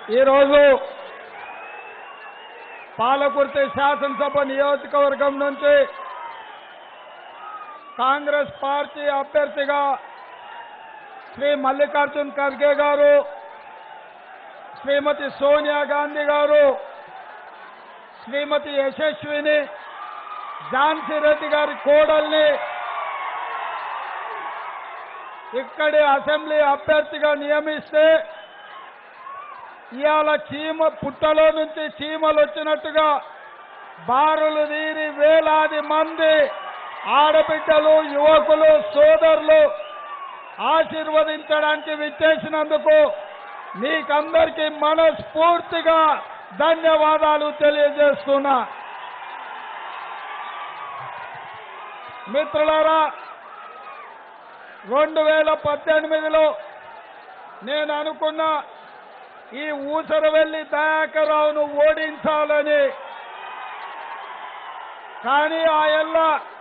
ఈరోజు పాలకుర్తి శాసనసభ నియోజకవర్గం నుంచి కాంగ్రెస్ పార్టీ అభ్యర్థిగా శ్రీ మల్లికార్జున్ ఖర్గే గారు శ్రీమతి సోనియా గాంధీ గారు శ్రీమతి యశస్విని ఝాన్సీ రెడ్డి గారి కోడల్ని ఇక్కడి అసెంబ్లీ అభ్యర్థిగా నియమిస్తే ఇవాళ చీమ పుట్టలో నుంచి చీమలు వచ్చినట్టుగా బారులు తీరి వేలాది మంది ఆడబిడ్డలు యువకులు సోదరులు ఆశీర్వదించడానికి విచ్చేసినందుకు మీకందరికీ మనస్ఫూర్తిగా ధన్యవాదాలు తెలియజేస్తున్నా మిత్రులారా రెండు వేల పద్దెనిమిదిలో నేను అనుకున్న ఈ ఊసరవెల్లి దయాకర్రావును ఓడించాలని కానీ ఆ ఎల్ల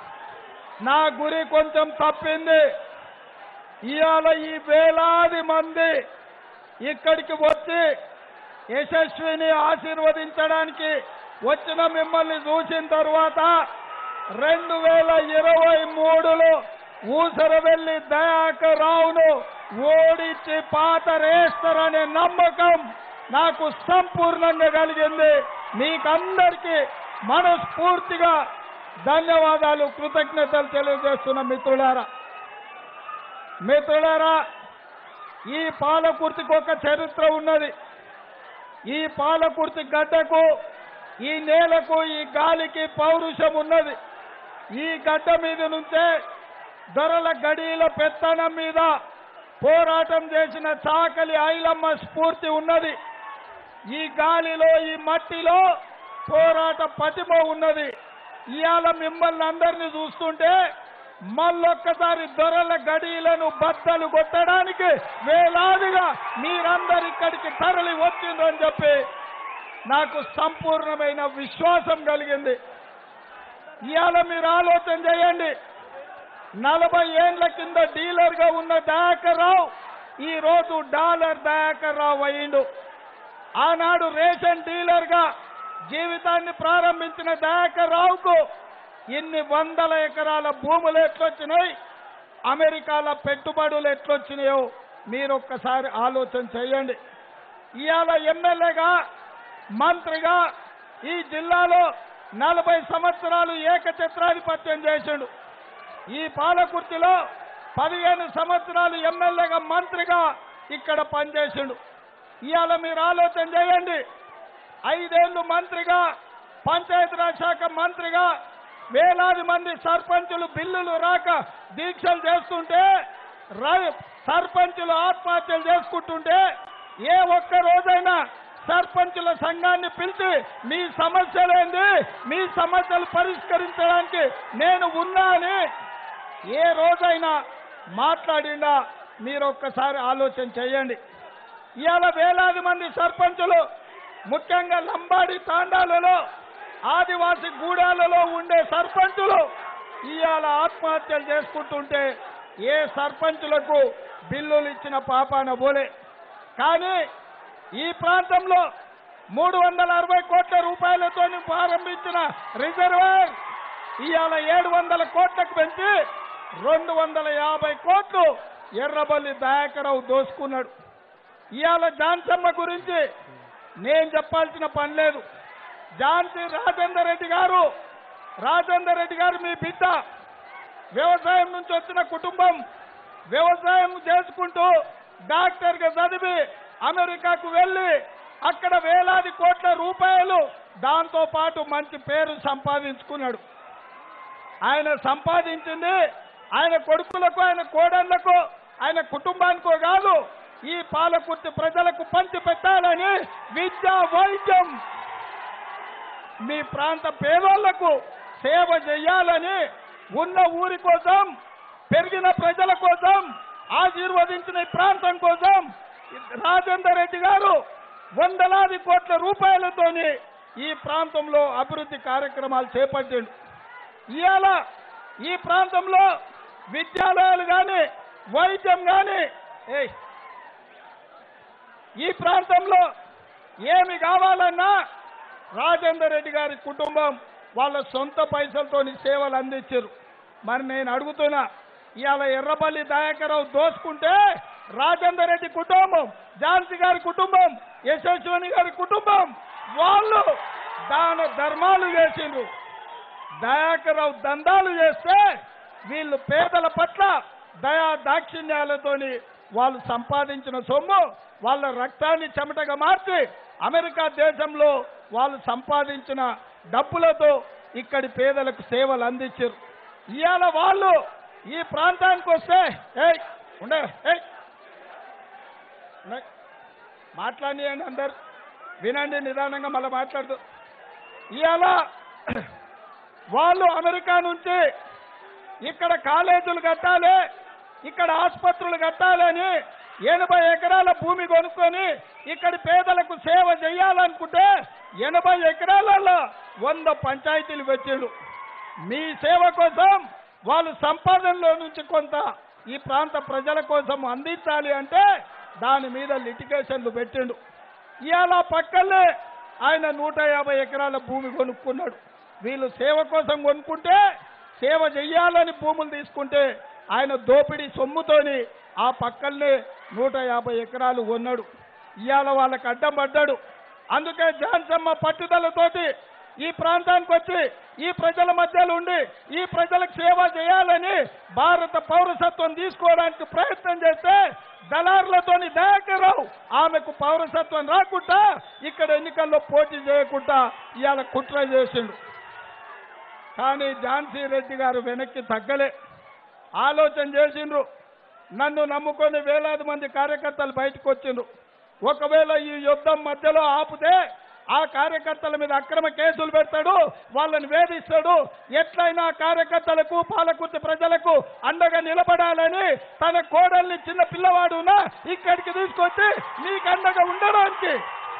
నా గురి కొంచెం తప్పింది ఇవాళ ఈ వేలాది మంది ఇక్కడికి వచ్చి యశస్విని ఆశీర్వదించడానికి వచ్చిన మిమ్మల్ని చూసిన తర్వాత రెండు వేల ఇరవై మూడులో ఊసరవెల్లి దయాకర్ రావును ఓడించి పాతరేస్తారనే నమ్మకం నాకు సంపూర్ణంగా కలిగింది మీకందరికీ మనస్ఫూర్తిగా ధన్యవాదాలు కృతజ్ఞతలు తెలియజేస్తున్న మిత్రులారా మిత్రులారా ఈ పాలకుర్తికి ఒక చరిత్ర ఉన్నది ఈ పాలకుర్తి గడ్డకు ఈ నేలకు ఈ గాలికి పౌరుషం ఉన్నది ఈ గడ్డ మీద నుంచే దొరల గడీల పెత్తనం మీద పోరాటం చేసిన చాకలి ఐలమ్మ స్ఫూర్తి ఉన్నది ఈ గాలిలో ఈ మట్టిలో పోరాట పటిమ ఉన్నది ఇవాళ మిమ్మల్ని అందరినీ చూస్తుంటే మళ్ళొక్కసారి దొరల గడీలను బద్దలు కొట్టడానికి వేలాదిగా మీరందరు ఇక్కడికి తరలి వచ్చిందని చెప్పి నాకు సంపూర్ణమైన విశ్వాసం కలిగింది ఇవాళ మీరు ఆలోచన చేయండి నలభై ఏండ్ల కింద డీలర్ గా ఉన్న దయాకర్ రావు ఈ రోజు డాలర్ దయాకర్ రావు అయిండు ఆనాడు రేషన్ డీలర్ గా జీవితాన్ని ప్రారంభించిన దయాకర్ రావుకు ఇన్ని వందల ఎకరాల భూములు ఎట్లొచ్చినాయి అమెరికాల పెట్టుబడులు ఎట్లొచ్చినాయో మీరు ఒక్కసారి ఆలోచన చేయండి ఇవాళ ఎమ్మెల్యేగా మంత్రిగా ఈ జిల్లాలో నలభై సంవత్సరాలు ఏకఛత్రాధిపత్యం చేసిండు ఈ పాలకుర్తిలో పదిహేను సంవత్సరాలు ఎమ్మెల్యేగా మంత్రిగా ఇక్కడ పనిచేసిండు ఇవాళ మీరు ఆలోచన చేయండి ఐదేళ్లు మంత్రిగా పంచాయతీరాజ్ శాఖ మంత్రిగా వేలాది మంది సర్పంచులు బిల్లులు రాక దీక్షలు చేస్తుంటే రై- సర్పంచులు ఆత్మహత్యలు చేసుకుంటుంటే ఏ ఒక్క రోజైనా సర్పంచుల సంఘాన్ని పిలిచి మీ సమస్యలేంది మీ సమస్యలు పరిష్కరించడానికి నేను ఉన్నా అని ఏ రోజైనా మాట్లాడిండా మీరు ఒక్కసారి ఆలోచన చేయండి ఇవాళ వేలాది మంది సర్పంచులు ముఖ్యంగా లంబాడి తాండాలలో ఆదివాసి గూడాలలో ఉండే సర్పంచులు ఇవాళ ఆత్మహత్యలు చేసుకుంటుంటే ఏ సర్పంచులకు బిల్లులు ఇచ్చిన పాపాన పోలే కానీ ఈ ప్రాంతంలో మూడు వందల అరవై కోట్ల రూపాయలతో ప్రారంభించిన రిజర్వాయర్ ఇవాళ ఏడు వందల కోట్లకు పెంచి రెండు వందల యాభై కోట్లు ఎర్రబల్లి దయాకరావు దోసుకున్నాడు ఇవాళ జాన్సమ్మ గురించి నేను చెప్పాల్సిన పని లేదు ఝాన్సీ రాజేందర్ రెడ్డి గారు రాజేందర్ రెడ్డి గారు మీ బిడ్డ వ్యవసాయం నుంచి వచ్చిన కుటుంబం వ్యవసాయం చేసుకుంటూ డాక్టర్గా చదివి అమెరికాకు వెళ్ళి అక్కడ వేలాది కోట్ల రూపాయలు దాంతో పాటు మంచి పేరు సంపాదించుకున్నాడు ఆయన సంపాదించింది ఆయన కొడుకులకు ఆయన కోడళ్లకు ఆయన కుటుంబానికో కాదు ఈ పాలకుర్తి ప్రజలకు పంచి పెట్టాలని విద్య వైద్యం మీ ప్రాంత పేదోళ్లకు సేవ చేయాలని ఉన్న ఊరి కోసం పెరిగిన ప్రజల కోసం ఆశీర్వదించిన ఈ ప్రాంతం కోసం రాజేందర్ రెడ్డి గారు వందలాది కోట్ల రూపాయలతోని ఈ ప్రాంతంలో అభివృద్ధి కార్యక్రమాలు చేపట్టిండు ఇవాళ ఈ ప్రాంతంలో విద్యాలయాలు కానీ వైద్యం కానీ ఏయ్ ఈ ప్రాంతంలో ఏమి కావాలన్నా రాజేందర్ రెడ్డి గారి కుటుంబం వాళ్ళ సొంత పైసలతో సేవలు అందించారు మరి నేను అడుగుతున్నా ఇవాళ ఎర్రపల్లి దయాకరావు దోసుకుంటే రాజేందర్ రెడ్డి కుటుంబం ఝాన్సీ గారి కుటుంబం యశస్విని గారి కుటుంబం వాళ్ళు దాన ధర్మాలు చేసిండ్రు దయాకరావు దందాలు చేస్తే వీళ్ళు పేదల పట్ల దయా దాక్షిణ్యాలతోని వాళ్ళు సంపాదించిన సొమ్ము వాళ్ళ రక్తాన్ని చెమటగా మార్చి అమెరికా దేశంలో వాళ్ళు సంపాదించిన డబ్బులతో ఇక్కడి పేదలకు సేవలు అందించారు ఇవాళ వాళ్ళు ఈ ప్రాంతానికి వస్తే ఏయ్ ఉండే ఏయ్ ఉండే. మాట్లాడియండి అందరు వినండి నిదానంగా మళ్ళీ మాట్లాడుతూ ఇవాళ వాళ్ళు అమెరికా నుంచి ఇక్కడ కాలేజీలు కట్టాలి ఇక్కడ ఆసుపత్రులు కట్టాలని ఎనభై ఎకరాల భూమి కొనుక్కొని ఇక్కడి పేదలకు సేవ చేయాలనుకుంటే ఎనభై ఎకరాలలో వంద పంచాయతీలు పెట్టాడు మీ సేవ కోసం వాళ్ళు సంపాదనలో నుంచి కొంత ఈ ప్రాంత ప్రజల కోసం అందించాలి అంటే దాని మీద లిటిగేషన్లు పెట్టిండు ఇవాళ పక్కనే ఆయన నూట యాభై ఎకరాల భూమి కొనుక్కున్నాడు వీళ్ళు సేవ కోసం కొనుక్కుంటే సేవ చెయ్యాలని భూములు తీసుకుంటే ఆయన దోపిడీ సొమ్ముతోని ఆ పక్కనే నూట యాభై ఎకరాలు కొన్నాడు ఇవాళ వాళ్ళకి అడ్డం పడ్డాడు అందుకే జాన్సమ్మ పట్టుదలతోటి ఈ ప్రాంతానికి వచ్చి ఈ ప్రజల మధ్యలో ఉండి ఈ ప్రజలకు సేవ చేయాలని భారత పౌరసత్వం తీసుకోవడానికి ప్రయత్నం చేస్తే దళారులతోని దయాకరావు ఆమెకు పౌరసత్వం రాకుండా ఇక్కడ ఎన్నికల్లో పోటీ చేయకుండా ఇవాళ కుట్ర చేసిండు కానీ ఝాన్సీ రెడ్డి గారు వెనక్కి తగ్గలే ఆలోచన చేసిండ్రు నన్ను నమ్ముకొని వేలాది మంది కార్యకర్తలు బయటకు వచ్చిండ్రు ఒకవేళ ఈ యుద్ధం మధ్యలో ఆపితే ఆ కార్యకర్తల మీద అక్రమ కేసులు పెడతాడు వాళ్ళని వేధిస్తాడు ఎట్లయినా కార్యకర్తలకు పాలకుర్తి ప్రజలకు అండగా నిలబడాలని తన కోడల్ని చిన్న పిల్లవాడున ఇక్కడికి తీసుకొచ్చి మీకు అండగా ఉండడానికి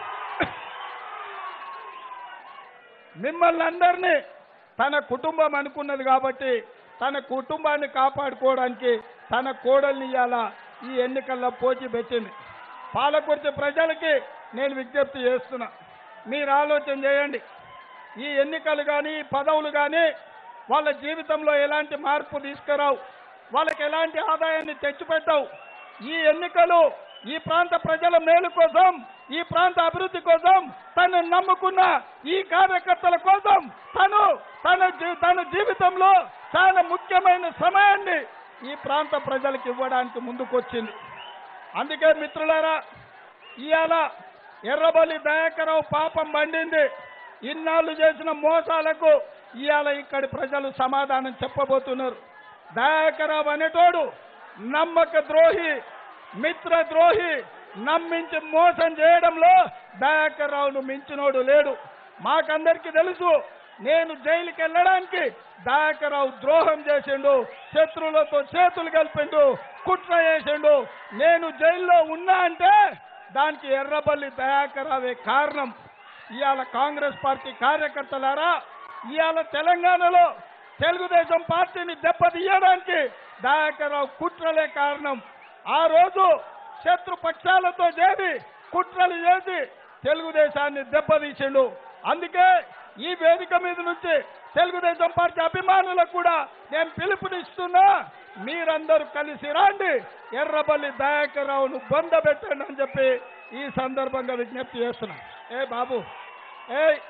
మిమ్మల్ని అందరినీ తన కుటుంబం అనుకున్నది కాబట్టి తన కుటుంబాన్ని కాపాడుకోవడానికి తన కోడల్ని ఇవాళ ఈ ఎన్నికల్లో పోటీ పెట్టింది పాలకుర్తి ప్రజలకి నేను విజ్ఞప్తి చేస్తున్నా మీరు ఆలోచన చేయండి ఈ ఎన్నికలు కానీ ఈ పదవులు కానీ వాళ్ళ జీవితంలో ఎలాంటి మార్పు తీసుకురావు వాళ్ళకి ఎలాంటి ఆదాయాన్ని తెచ్చిపెట్టవు ఈ ఎన్నికలు ఈ ప్రాంత ప్రజల మేలు కోసం ఈ ప్రాంత అభివృద్ధి కోసం తను నమ్ముకున్న ఈ కార్యకర్తల కోసం తను తన జీ- తన జీవితంలో చాలా ముఖ్యమైన సమయాన్ని ఈ ప్రాంత ప్రజలకు ఇవ్వడానికి ముందుకొచ్చింది అందుకే మిత్రులారా ఇవాళ ఎర్రబల్లి దయాకరావు పాపం పండింది ఇన్నాళ్ళు చేసిన మోసాలకు ఇవాళ ఇక్కడి ప్రజలు సమాధానం చెప్పబోతున్నారు దయాకరావు అనేటోడు నమ్మక ద్రోహి మిత్ర ద్రోహి నమ్మించి మోసం చేయడంలో దయాకర్రావును మించినోడు లేడు మాకందరికీ తెలుసు నేను జైలుకి వెళ్ళడానికి దయాకర్రావు ద్రోహం చేసిండు శత్రువులతో చేతులు కలిపిండు కుట్ర చేసిండు నేను జైల్లో ఉన్నా అంటే దానికి ఎర్రబల్లి దయాకరావే కారణం ఇవాళ కాంగ్రెస్ పార్టీ కార్యకర్తలారా ఇవాళ తెలంగాణలో తెలుగుదేశం పార్టీని దెబ్బతీయడానికి దయాకర్రావు కుట్రలే కారణం ఆ రోజు శత్రు పక్షాలతో చేరి కుట్రలు చేసి తెలుగుదేశాన్ని దెబ్బతీసిండు అందుకే ఈ వేదిక మీద నుంచి తెలుగుదేశం పార్టీ అభిమానులకు కూడా నేను పిలుపునిస్తున్నా మీరందరూ కలిసి రండి ఎర్రబల్లి దయాకర్రావును బొందబెట్టండి అని చెప్పి ఈ సందర్భంగా విజ్ఞప్తి చేస్తున్నా ఏ బాబు ఏయ్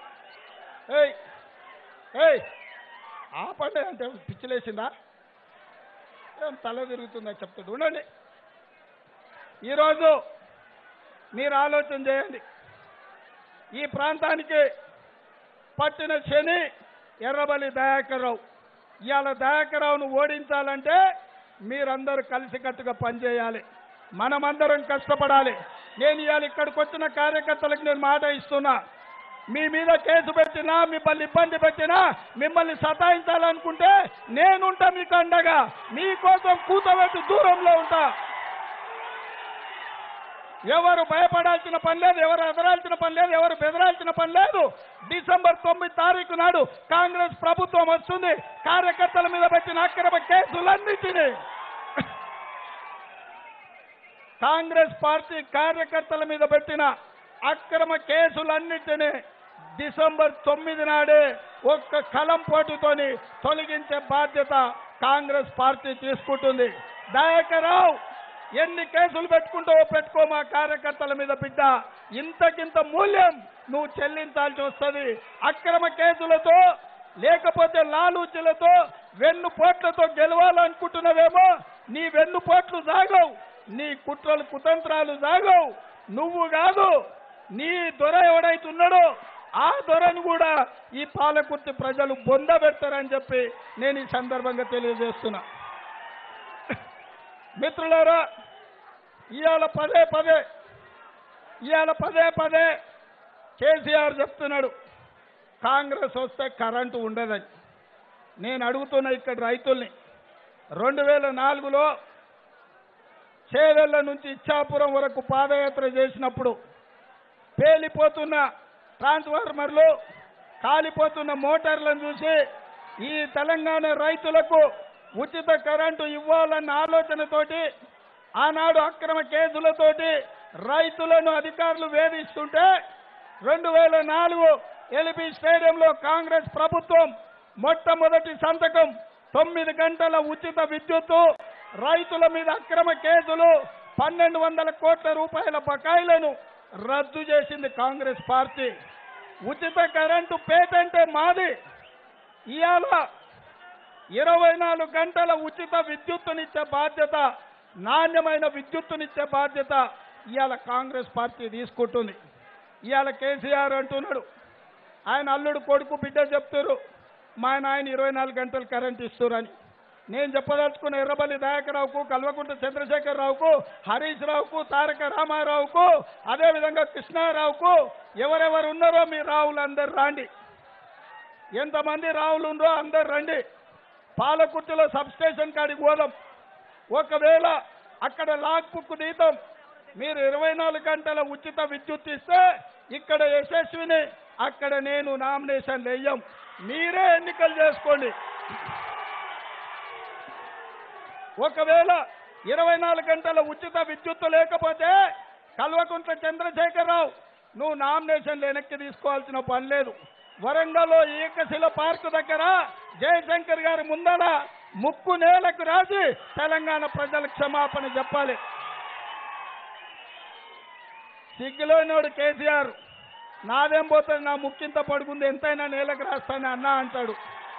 ఏయ్ ఏయ్ ఆపండి అంటే పిచ్చిలేసిందా ఏం తల తిరుగుతుందా చెప్తాడు ఉండండి ఈరోజు మీరు ఆలోచన చేయండి ఈ ప్రాంతానికి పట్టిన శని ఎర్రబలి దయాకర్రావు ఇవాళ దయాకర్రావును ఓడించాలంటే మీరందరూ కలిసికట్టుగా పనిచేయాలి మనమందరం కష్టపడాలి నేను ఇవాళ ఇక్కడికి వచ్చిన కార్యకర్తలకు నేను మాట ఇస్తున్నా మీ మీద కేసు పెట్టినా మిమ్మల్ని ఇబ్బంది పెట్టినా మిమ్మల్ని సతాయించాలనుకుంటే నేనుంటా మీకు అండగా మీకోసం కూతబెట్టి దూరంలో ఉంటా ఎవరు భయపడాల్సిన పని లేదు ఎవరు ఎదరాల్సిన పని లేదు ఎవరు బెదరాల్సిన పని లేదు డిసెంబర్ తొమ్మిది తారీఖు నాడు కాంగ్రెస్ ప్రభుత్వం వస్తుంది కార్యకర్తల మీద పెట్టిన అక్రమ కేసులన్నింటినీ కాంగ్రెస్ పార్టీ కార్యకర్తల మీద పెట్టిన అక్రమ కేసులన్నిటినీ డిసెంబర్ తొమ్మిది నాడే ఒక్క కలం పోటుతోని తొలగించే బాధ్యత కాంగ్రెస్ పార్టీ తీసుకుంటుంది దయాకరావు ఎన్ని కేసులు పెట్టుకుంటావో పెట్టుకో మా కార్యకర్తల మీద బిడ్డ ఇంతకింత మూల్యం నువ్వు చెల్లించాల్సి వస్తుంది అక్రమ కేసులతో లేకపోతే లాలూచులతో వెన్ను పోట్లతో గెలవాలనుకుంటున్నావేమో నీ వెన్ను పోట్లు సాగవు నీ కుట్రలు కుతంత్రాలు సాగవు నువ్వు కాదు నీ దొర ఎవడైతున్నాడో ఆ దొరను కూడా ఈ పాలకుర్తి ప్రజలు బొంద పెడతారని చెప్పి నేను ఈ సందర్భంగా తెలియజేస్తున్నా మిత్రులారా ఇవాళ పదే పదే ఇవాళ పదే పదే కేసీఆర్ చెప్తున్నాడు కాంగ్రెస్ వస్తే కరెంటు ఉండదని నేను అడుగుతున్నా ఇక్కడ రైతుల్ని రెండు వేల నాలుగులో చేవెళ్ల నుంచి ఇచ్చాపురం వరకు పాదయాత్ర చేసినప్పుడు పేలిపోతున్న ట్రాన్స్ఫార్మర్లు కాలిపోతున్న మోటార్లను చూసి ఈ తెలంగాణ రైతులకు ఉచిత కరెంటు ఇవ్వాలన్న ఆలోచనతోటి ఆనాడు అక్రమ కేసులతోటి రైతులను అధికారులు వేధిస్తుంటే రెండు వేల నాలుగు ఎల్బీ స్టేడియంలో కాంగ్రెస్ ప్రభుత్వం మొట్టమొదటి సంతకం తొమ్మిది గంటల ఉచిత విద్యుత్తు రైతుల మీద అక్రమ కేసులు పన్నెండు వందల కోట్ల రూపాయల బకాయిలను రద్దు చేసింది కాంగ్రెస్ పార్టీ ఉచిత కరెంటు పేటెంటే మాది ఇవాళ ఇరవై నాలుగు గంటల ఉచిత విద్యుత్తునిచ్చే బాధ్యత నాణ్యమైన విద్యుత్తునిచ్చే బాధ్యత ఇవాళ కాంగ్రెస్ పార్టీ తీసుకుంటుంది ఇవాళ కేసీఆర్ అంటున్నాడు ఆయన అల్లుడు కొడుకు బిడ్డ చెప్తారు మా నాయన ఇరవై నాలుగు గంటలు కరెంట్ ఇస్తురని నేను చెప్పదలుచుకున్న ఎర్రబల్లి దయాకరావుకు కల్వకుంట్ల చంద్రశేఖరరావుకు హరీష్ రావుకు తారక రామారావుకు అదేవిధంగా కృష్ణారావుకు ఎవరెవరు ఉన్నారో మీ రావులు అందరు రాండి ఎంతమంది రావులు ఉందో అందరు రండి పాలకుర్తిలో సబ్ స్టేషన్ కాడికి పోదాం ఒకవేళ అక్కడ లాక్ బుక్ తీద్దాం మీరు ఇరవై నాలుగు గంటల ఉచిత విద్యుత్ ఇస్తే ఇక్కడ యశస్విని అక్కడ నేను నామినేషన్ వెయ్యం మీరే ఎన్నికలు చేసుకోండి ఒకవేళ ఇరవై నాలుగు గంటల ఉచిత విద్యుత్తు లేకపోతే కల్వకుంట్ల చంద్రశేఖరరావు నువ్వు నామినేషన్ వెనక్కి తీసుకోవాల్సిన పని లేదు వరంగల్లో ఏకశిల పార్కు దగ్గర జయశంకర్ గారి ముందర ముక్కు నేలకు రాసి తెలంగాణ ప్రజల క్షమాపణ చెప్పాలి సిగ్గులోనోడు కేసీఆర్ నాదేం పోతుంది నా ముక్కింత పడుకుంది ఎంతైనా నేలకు రాస్తాను అన్నా అంటాడు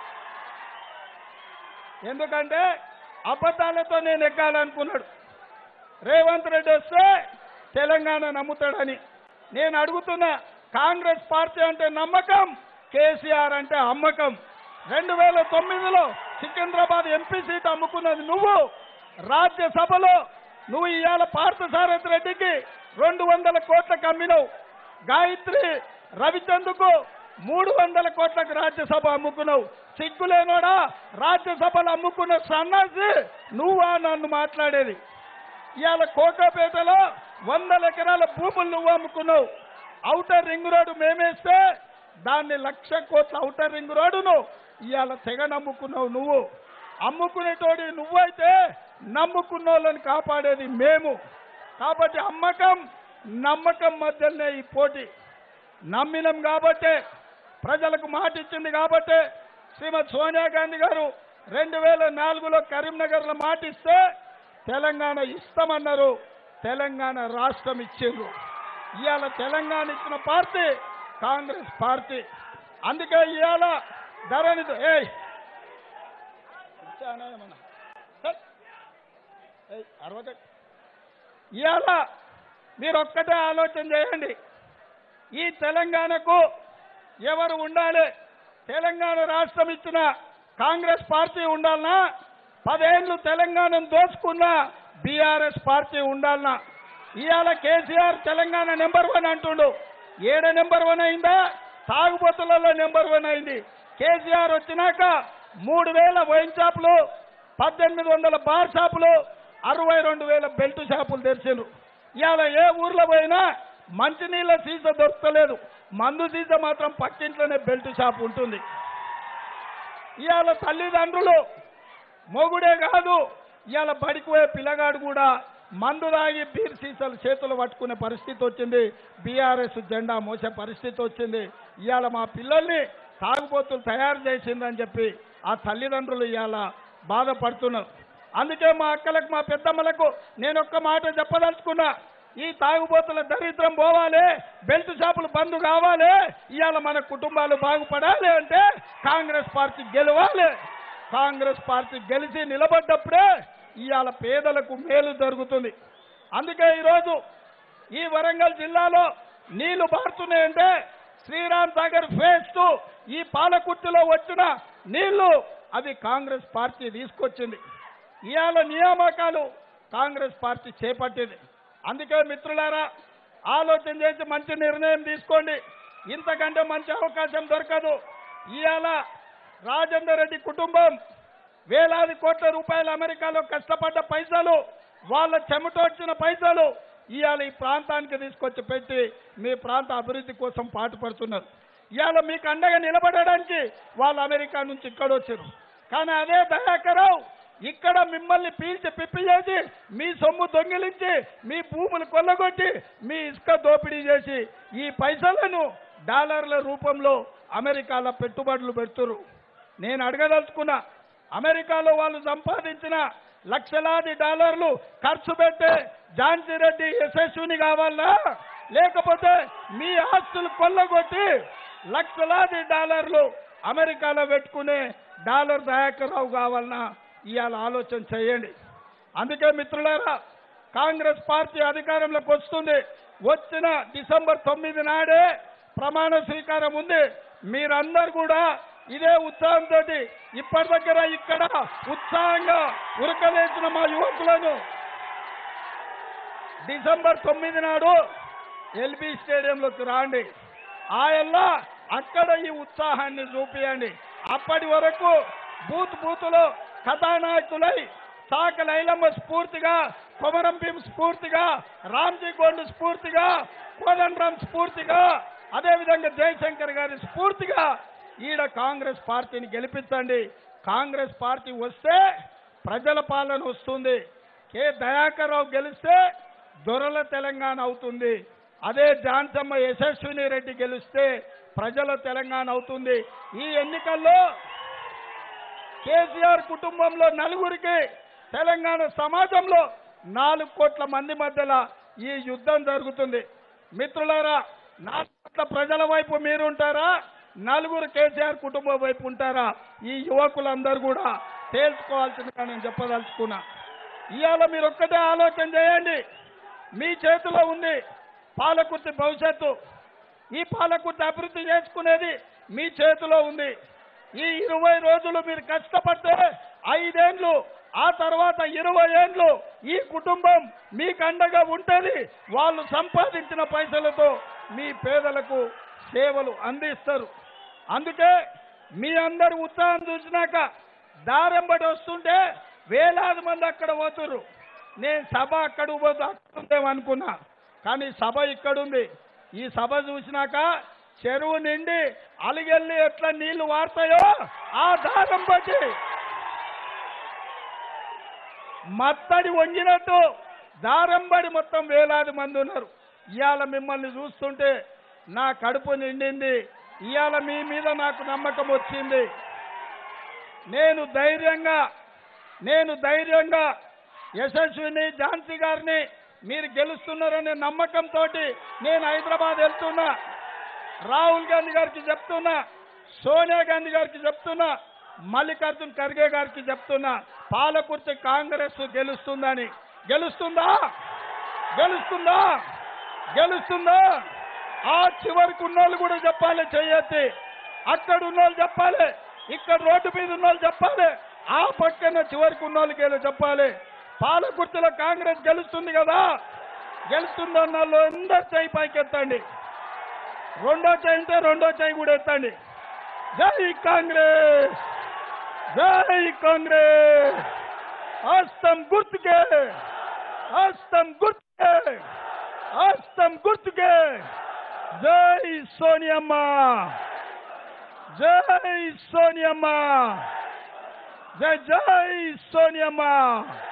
ఎందుకంటే అబద్ధాలతో నేను ఎక్కాలనుకున్నాడు రేవంత్ రెడ్డి వస్తే తెలంగాణ నమ్ముతాడని నేను అడుగుతున్నా కాంగ్రెస్ పార్టీ అంటే నమ్మకం కేసీఆర్ అంటే అమ్మకం రెండు వేల తొమ్మిదిలో సికింద్రాబాద్ ఎంపీ సీట్ అమ్ముకున్నది నువ్వు రాజ్యసభలో నువ్వు ఇవాళ పార్థసారథి రెడ్డికి రెండు వందల కోట్లకు అమ్మినవు గాయత్రి రవిచంద్కు మూడు వందల కోట్లకు రాజ్యసభ అమ్ముకున్నావు సిగ్గులేనోడా రాజ్యసభలు అమ్ముకున్న సన్నాసి నువ్వా నన్ను మాట్లాడేది ఇవాళ కోకాపేటలో వందల ఎకరాల భూములు నువ్వు అమ్ముకున్నావు ఔటర్ రింగ్ రోడ్డు మేమేస్తే దాన్ని లక్ష కోట్ల ఔటర్ రింగ్ రోడ్డును ఇవాళ తెగ నమ్ముకున్నావు నువ్వు అమ్ముకునేటోడి నువ్వైతే నమ్ముకున్న వాళ్ళని కాపాడేది మేము కాబట్టి అమ్మకం నమ్మకం మధ్యలోనే ఈ పోటీ నమ్మినం కాబట్టే ప్రజలకు మాట ఇచ్చింది కాబట్టే శ్రీమతి సోనియా గాంధీ గారు రెండు వేల నాలుగులో కరీంనగర్లో మాట ఇస్తే తెలంగాణ ఇస్తామన్నారు తెలంగాణ రాష్ట్రం ఇచ్చిండ్రు ఇవాళ తెలంగాణ ఇచ్చిన పార్టీ కాంగ్రెస్ పార్టీ అందుకే ఇవాళ ధరణి ఏయ్ ఇచ్చానా ఏమన్నా? సరే. ఏయ్, అరవై ఇవాళ మీరు ఒక్కటే ఆలోచన చేయండి ఈ తెలంగాణకు ఎవరు ఉండాలి తెలంగాణ రాష్ట్రం ఇచ్చిన కాంగ్రెస్ పార్టీ ఉండాలనా పదేళ్లు తెలంగాణను దోచుకున్న బీఆర్ఎస్ పార్టీ ఉండాలనా ఇవాళ కేసీఆర్ తెలంగాణ నెంబర్ వన్ అంటుండు ఏడ నెంబర్ వన్ అయిందా తాగుబోతులలో నెంబర్ వన్ అయింది కేసీఆర్ వచ్చినాక మూడు వేల వైన్ షాపులు పద్దెనిమిది వందల బార్ షాపులు అరవై రెండు వేల బెల్ట్ షాపులు తెరిచిండ్రు ఇవాళ ఏ ఊర్లో పోయినా మంచినీళ్ళ సీస దొరకలేదు మందు సీస మాత్రం పక్కింట్లోనే బెల్ట్ షాప్ ఉంటుంది ఇవాళ తల్లిదండ్రులు మొగుడే కాదు ఇవాళ బడికి పోయే పిల్లగాడు కూడా మందు తాగి బీర్ సీసాలు చేతులు పట్టుకునే పరిస్థితి వచ్చింది బీఆర్ఎస్ జెండా మోసే పరిస్థితి వచ్చింది ఇవాళ మా పిల్లల్ని తాగుబోతులు తయారు చేసిందని చెప్పి ఆ తల్లిదండ్రులు ఇవాళ బాధపడుతున్నారు అందుకే మా అక్కలకు మా పెద్దమ్మలకు నేను ఒక్క మాట చెప్పదలుచుకున్నా ఈ తాగుబోతుల దరిద్రం పోవాలి బెల్ట్ షాపులు బంద్ కావాలి ఇవాళ మన కుటుంబాలు బాగుపడాలి అంటే కాంగ్రెస్ పార్టీ గెలవాలి కాంగ్రెస్ పార్టీ గెలిచి నిలబడ్డప్పుడే ఇవాళ పేదలకు మేలు జరుగుతుంది అందుకే ఈరోజు ఈ వరంగల్ జిల్లాలో నీళ్లు పారుతున్నాయంటే శ్రీరామ్ సాగర్ ఫేజ్ టూ ఈ పాలకుర్తిలో వచ్చిన నీళ్లు అది కాంగ్రెస్ పార్టీ తీసుకొచ్చింది ఇవాళ నియామకాలు కాంగ్రెస్ పార్టీ చేపట్టింది అందుకే మిత్రులారా ఆలోచన చేసి మంచి నిర్ణయం తీసుకోండి ఇంతకంటే మంచి అవకాశం దొరకదు ఇవాళ రాజేందర్ రెడ్డి కుటుంబం వేలాది కోట్ల రూపాయలు అమెరికాలో కష్టపడ్డ పైసలు వాళ్ళ చెమటొచ్చిన పైసలు ఇవాళ ఈ ప్రాంతానికి తీసుకొచ్చి పెట్టి మీ ప్రాంత అభివృద్ధి కోసం పాటుపడుతున్నారు ఇవాళ మీకు అండగా నిలబడడానికి వాళ్ళు అమెరికా నుంచి ఇక్కడ వచ్చారు కానీ అదే దయాకరావు ఇక్కడ మిమ్మల్ని పీల్చి పిప్పి చేసి మీ సొమ్ము దొంగిలించి మీ భూములు కొల్లగొట్టి మీ ఇసుక దోపిడీ చేసి ఈ పైసలను డాలర్ల రూపంలో అమెరికాలో పెట్టుబడులు పెడుతురు నేను అడగదలుచుకున్నా అమెరికాలో వాళ్ళు సంపాదించిన లక్షలాది డాలర్లు ఖర్చు పెట్టే ఝాన్సీ రెడ్డి యశస్విని కావాలా లేకపోతే మీ ఆస్తులు కొల్లగొట్టి లక్షలాది డాలర్లు అమెరికాలో పెట్టుకునే డాలర్ దయాకర్ రావు కావాలన్నా ఇవాళ ఆలోచన చేయండి అందుకే మిత్రులారా కాంగ్రెస్ పార్టీ అధికారంలోకి వస్తుంది వచ్చిన డిసెంబర్ తొమ్మిది నాడే ప్రమాణ స్వీకారం ఉంది మీరందరూ కూడా ఇదే ఉత్సాహంతో ఇప్పటి దగ్గర ఇక్కడ ఉత్సాహంగా ఉరకలేసిన మా యువకులను డిసెంబర్ తొమ్మిది నాడు ఎల్బీ స్టేడియంలోకి రాండి ఆయల్లా అక్కడ ఈ ఉత్సాహాన్ని చూపియండి అప్పటి వరకు బూత్ బూతులో కథానాయకులై సాక లైలమ్మ స్ఫూర్తిగా కొమరం భీం స్ఫూర్తిగా రామ్జీ గోండు స్ఫూర్తిగా కోదండరామ్ స్ఫూర్తిగా అదేవిధంగా జయశంకర్ గారి స్ఫూర్తిగా ఈడ కాంగ్రెస్ పార్టీని గెలిపించండి కాంగ్రెస్ పార్టీ వస్తే ప్రజల పాలన వస్తుంది కె దయాకర్ రావు గెలిస్తే దొరల తెలంగాణ అవుతుంది అదే జాన్సమ్మ యశస్విని రెడ్డి గెలిస్తే ప్రజల తెలంగాణ అవుతుంది ఈ ఎన్నికల్లో కేసీఆర్ కుటుంబంలో నలుగురికి తెలంగాణ సమాజంలో నాలుగు కోట్ల మంది మధ్యలో ఈ యుద్ధం జరుగుతుంది మిత్రులారా నాలుగు కోట్ల ప్రజల వైపు మీరుంటారా నలుగురు కేసీఆర్ కుటుంబం వైపు ఉంటారా ఈ యువకులందరూ కూడా తేల్చుకోవాల్సిందిగా నేను చెప్పదలుచుకున్నా ఇవాళ మీరు ఒక్కటే ఆలోచన చేయండి మీ చేతిలో ఉంది పాలకుర్తి భవిష్యత్తు ఈ పాలకుర్తి అభివృద్ధి చేసుకునేది మీ చేతిలో ఉంది ఈ ఇరవై రోజులు మీరు కష్టపడితే ఐదేండ్లు ఆ తర్వాత ఇరవై ఏండ్లు ఈ కుటుంబం మీకు అండగా ఉంటుంది వాళ్ళు సంపాదించిన పైసలతో మీ పేదలకు సేవలు అందిస్తారు అందుకే మీ అందరు ఉత్సాహం చూసినాక దారెంబడి వస్తుంటే వేలాది మంది అక్కడ పోతుర్రు నేను సభ అక్కడ పోతు అక్కడ ఉందేమనుకున్నా కానీ సభ ఇక్కడుంది ఈ సభ చూసినాక చెరువు నిండి అలిగెళ్ళి ఎట్లా నీళ్లు వాడతాయో ఆ దారం బట్టి మత్తడి వంగినట్టు దారంబడి మొత్తం వేలాది మంది ఉన్నారు ఇవాళ మిమ్మల్ని చూస్తుంటే నా కడుపు నిండింది ఇవాళ మీ మీద నాకు నమ్మకం వచ్చింది నేను ధైర్యంగా నేను ధైర్యంగా యశస్విని ఝాన్సీ గారిని మీరు గెలుస్తున్నారనే నమ్మకంతో నేను హైదరాబాద్ వెళ్తున్నా రాహుల్ గాంధీ గారికి చెప్తున్నా సోనియా గాంధీ గారికి చెప్తున్నా మల్లికార్జున్ ఖర్గే గారికి చెప్తున్నా పాలకుర్తి కాంగ్రెస్ గెలుస్తుందని గెలుస్తుందా గెలుస్తుందా గెలుస్తుందా ఆ చివరికి ఉన్నోళ్ళు కూడా చెప్పాలి చెయ్యొత్తి అక్కడ ఉన్నోళ్ళు చెప్పాలి ఇక్కడ రోడ్డు మీద ఉన్నోళ్ళు చెప్పాలి ఆ పక్కన చివరికి ఉన్నోళ్ళకి ఏదో చెప్పాలి పాలకుర్తిలో కాంగ్రెస్ గెలుస్తుంది కదా గెలుస్తుందన్న వాళ్ళు అందరు చేయి పైకి ఎత్తండి రెండో చేయి ఉంటే రెండో చేయి కూడా ఎత్తండి జై కాంగ్రెస్ జై కాంగ్రెస్ హస్తం గుర్తుకే హస్తం గుర్తుకే హస్తం గుర్తుకే జై సోనియమ్మ జై సోనియమ్మ జై జై సోనియమ్మ